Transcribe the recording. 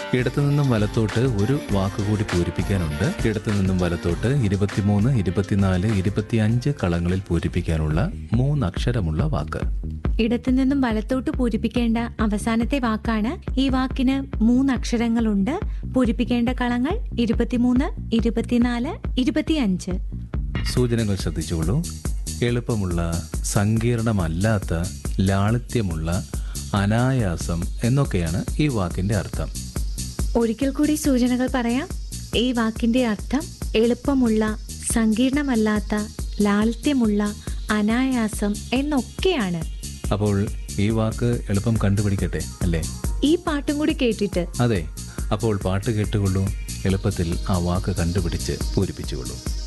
ഇടത്തു നിന്നും വലത്തോട്ട് ഒരു വാക്ക് കൂടി പൂരിപ്പിക്കാനുണ്ട് ഇടത്തു നിന്നും വലത്തോട്ട് ഇരുപത്തിമൂന്ന് ഇരുപത്തിനാല് ഇരുപത്തിയഞ്ച് കളങ്ങളിൽ പൂരിപ്പിക്കാനുള്ള മൂന്നക്ഷരമുള്ള വാക്ക് ഇടത്തു നിന്നും വലത്തോട്ട് പൂരിപ്പിക്കേണ്ട അവസാനത്തെ വാക്കാണ് ഈ വാക്കിന് മൂന്ന് അക്ഷരങ്ങളുണ്ട് പൂരിപ്പിക്കേണ്ട കളങ്ങൾ ഇരുപത്തിമൂന്ന് ഇരുപത്തിനാല് ഇരുപത്തിയഞ്ച് സൂചനകൾ ശ്രദ്ധിച്ചുകൊള്ളൂ എളുപ്പമുള്ള സങ്കീർണമല്ലാത്ത ലാളിത്യമുള്ള അനായാസം എന്നൊക്കെയാണ് ഈ വാക്കിന്റെ അർത്ഥം ഒരിക്കൽ കൂടി സൂചനകൾ പറയാം ഈ വാക്കിന്റെ അർത്ഥം എളുപ്പമുള്ള സങ്കീർണമല്ലാത്ത ലാളിത്യമുള്ള അനായാസം എന്നൊക്കെയാണ് അപ്പോൾ ഈ വാക്ക് എളുപ്പം കണ്ടുപിടിക്കട്ടെ അല്ലേ ഈ പാട്ടും കൂടി കേട്ടിട്ട് അതെ അപ്പോൾ പാട്ട് കേട്ടുകൊള്ളൂ എളുപ്പത്തിൽ ആ വാക്ക് കണ്ടുപിടിച്ച് പൂരിപ്പിച്ചുകൊള്ളൂ